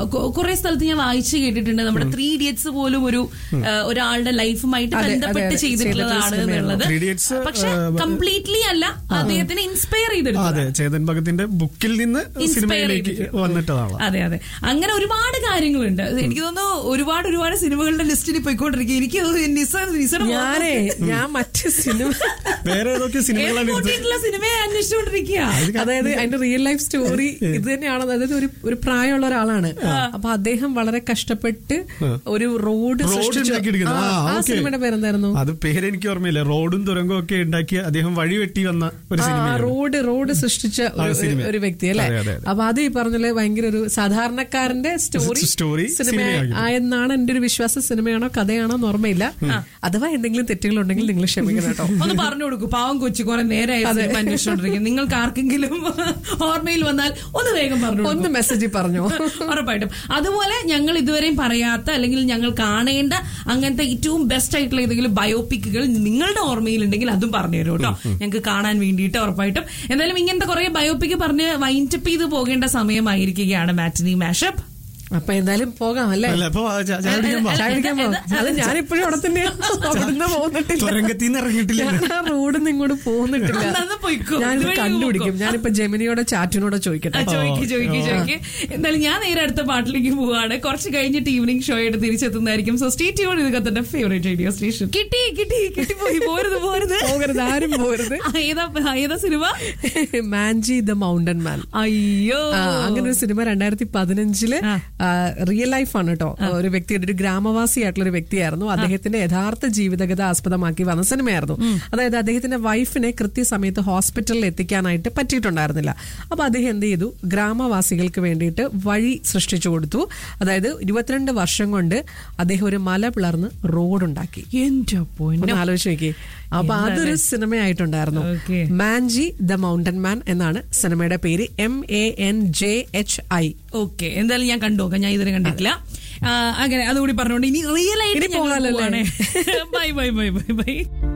കുറെ സ്ഥലത്ത് ഞാൻ വായിച്ചു കേട്ടിട്ടുണ്ട് നമ്മുടെ ത്രീ ഇഡിയറ്റ്സ് പോലും ഒരു ആ, ഒരാളുടെ ലൈഫുമായിട്ട് അതെ, അതെ, ബന്ധപ്പെട്ട് അതെ, ചെയ്തിട്ടുള്ളതാണ് ചെയ്തിട്ടുള്ള എന്നുള്ളത് Three Idiots, പക്ഷെ ആ, കംപ്ലീറ്റ്ലി അല്ല അദ്ദേഹത്തിനെ ഇൻസ്പയർ അതെ ചെയ്തെടുത്തത് ചേതൻ ഭഗത്തിന്റെ ബുക്കിൽ നിന്ന് Inspire സിനിമയിലേക്ക് ചെയ്തിട്ട്. വന്നിട്ടതാണ് അതെ അതെ അങ്ങനെ ഒരുപാട് കാര്യങ്ങളുണ്ട് എനിക്ക് തോന്നുന്നു ഒരുപാട് ഒരുപാട് സിനിമകളുടെ ലിസ്റ്റിൽ പോയിക്കൊണ്ടിരിക്കും എനിക്ക് തോന്നുന്നു നിസ നിസയുടെ ഞാനേ ഞാൻ മറ്റ് സിനിമ വേറെ ഏതൊക്കെ സിനിമകളാണ് എടുത്തത് കൂട്ടിയിട്ടുള്ള സിനിമയെ അന്വേഷിച്ചുകൊണ്ടിരിക്കുക അതായത് അതിന്റെ റിയൽ ലൈഫ് സ്റ്റോറി ഇത് തന്നെയാണ് അതായത് ഒരു ഒരു പ്രായമുള്ള ഒരാളാണ് അപ്പൊ അദ്ദേഹം വളരെ കഷ്ടപ്പെട്ട് ഒരു റോഡ് റോഡ് സൃഷ്ടിച്ചു ഉണ്ടാക്കിയെടുക്കുന്നത് ആ, ആ ആ ഓക്കെ സിനിമയുടെ പേരെന്തായിരുന്നു അത് പേരെനിക്ക് ഓർമ്മയില്ല റോഡും തുരങ്കവും ഒക്കെ ഉണ്ടാക്കി അദ്ദേഹം വഴി വെട്ടി വന്ന ഒരു ആ, സിനിമയാണ് റോഡ് റോഡ് സൃഷ്ടിച്ച ആ, ഒരു- സിനിമ. ഒരു വ്യക്തി അല്ലെ അതെ, അതെ, അതെ. അപ്പൊ അത് ഈ പറഞ്ഞ ഭയങ്കര ഒരു സാധാരണക്കാരന്റെ സ്റ്റോറി സ്റ്റോറി സിനിമ സിനിമയാക്കി. ആയെന്നാണ് എന്റെ ഒരു വിശ്വാസം സിനിമയാണോ കഥയാണോ എന്ന് ഓർമ്മയില്ല അഥവാ എന്തെങ്കിലും തെറ്റുകളുണ്ടെങ്കിൽ നിങ്ങൾ ക്ഷമിക്കണം കേട്ടോ ഒന്ന് പറഞ്ഞു കൊടുക്കൂ പാവം കൊച്ചു കുറെ നേരമായി സിനിമ അന്വേഷിച്ചോണ്ടിരിക്കും നിങ്ങൾക്ക് ആർക്കെങ്കിലും ഓർമ്മയിൽ വന്നാൽ ഒന്ന് വേഗം പറഞ്ഞു ഒന്ന് കൊടുക്കൂ. മെസ്സേജിൽ പറഞ്ഞോ ഉറപ്പായിട്ടും അതുപോലെ ഞങ്ങൾ ഇതുവരെയും പറയാത്ത അല്ലെങ്കിൽ ഞങ്ങൾ കാണേണ്ട അങ്ങനത്തെ ഏറ്റവും ബെസ്റ്റ് ആയിട്ടുള്ള ഏതെങ്കിലും ബയോപിക്കുകൾ നിങ്ങളുടെ ഓർമ്മയിലുണ്ടെങ്കിൽ അതും പറഞ്ഞു തരും കേട്ടോ ഞങ്ങൾക്ക് കാണാൻ വേണ്ടിയിട്ട് ഉറപ്പായിട്ടും എന്തായാലും ഇങ്ങനത്തെ കുറെ ബയോപിക്ക് പറഞ്ഞ് വൈൻഡപ്പ് ചെയ്ത് പോകേണ്ട സമയമായിരിക്കുകയാണ് മാറ്റിനി മാഷപ്പ് അപ്പൊ എന്തായാലും പോകാം അല്ലേ അല്ല അപ്പൊ ആ ചാ- ചായ കുടിക്കാൻ വാ. ചായ കുടിക്കാൻ പോകാം അത് ഞാനിപ്പോഴും അവിടെ തന്നെയാണ് അവിടുന്ന് പോന്നിട്ടില്ല തുരങ്കത്തിൽ നിന്ന് ഇറങ്ങിയിട്ടില്ല ഞാൻ ആ റോഡിൽ നിന്ന് ഇങ്ങോട്ട് പോകുന്നിട്ടില്ല അന്ന് പൊയ്ക്കോ. ഞാനിത് ഇതുവഴി കണ്ടുപിടിക്കും പോക്കോ. ഞാനിപ്പോ ജെമിനിയോടെ ചാറ്റിനോടെ ആ, ചോദിക്കട്ടെ ചോദിക്ക് ചോദിക്ക് ചോദിക്ക് എന്തായാലും ഞാൻ നേരെ അടുത്ത പാട്ടിലേക്ക് പോവാണ് കുറച്ച് കഴിഞ്ഞിട്ട് ഈവനിങ് ഷോ ആയിട്ട് തിരിച്ചെത്തുന്നതായിരിക്കും സോ സ്റ്റേറ്റ് യോൺ ഇത് കത്തന്റെ ഫേവറേറ്റ് റേഡിയോ സ്റ്റേഷൻ കിട്ടി കിട്ടി കിട്ടി പോയി പോരുത് പോരുത് പോകരുത് ആരും പോകരുത് ആ, ഏതാ ഏതാ cinema Manjhi the mountain man അയ്യോ ആ, അങ്ങനെ ഒരു സിനിമ രണ്ടായിരത്തി പതിനഞ്ചില് റിയൽ ലൈഫ് ആണ് കേട്ടോ ഒരു വ്യക്തിയുടെ ഒരു ഗ്രാമവാസിയായിട്ടുള്ള ഒരു വ്യക്തിയായിരുന്നു അദ്ദേഹത്തിന്റെ യഥാർത്ഥ ജീവിതകഥ ആസ്പദമാക്കി വന്ന സിനിമയായിരുന്നു അതായത് അദ്ദേഹത്തിന്റെ വൈഫിനെ കൃത്യസമയത്ത് ഹോസ്പിറ്റലിൽ എത്തിക്കാനായിട്ട് പറ്റിയിട്ടുണ്ടായിരുന്നില്ല അപ്പൊ അദ്ദേഹം എന്ത് ചെയ്തു ഗ്രാമവാസികൾക്ക് വേണ്ടിയിട്ട് വഴി സൃഷ്ടിച്ചു കൊടുത്തു അതായത് ഇരുപത്തിരണ്ട് വർഷം കൊണ്ട് അദ്ദേഹം ഒരു മല പിളർന്ന് റോഡ് ഉണ്ടാക്കി എന്റെ ഒന്ന് ആലോചിച്ച് നോക്കി അപ്പൊ അതൊരു സിനിമയായിട്ടുണ്ടായിരുന്നു Okay. Manjhi the mountain man എന്നാണ് സിനിമയുടെ പേര് M A N J H I okay എന്തായാലും ഞാൻ കണ്ടു നോക്കാം ഞാൻ ഇതുവരെ കണ്ടിട്ടില്ല ആ, അങ്ങനെ അതുകൂടി പറഞ്ഞുകൊണ്ട് ഇനി റിയൽ ഇനി ആയിട്ട് പോകാലല്ലേ? Bye bye bye bye by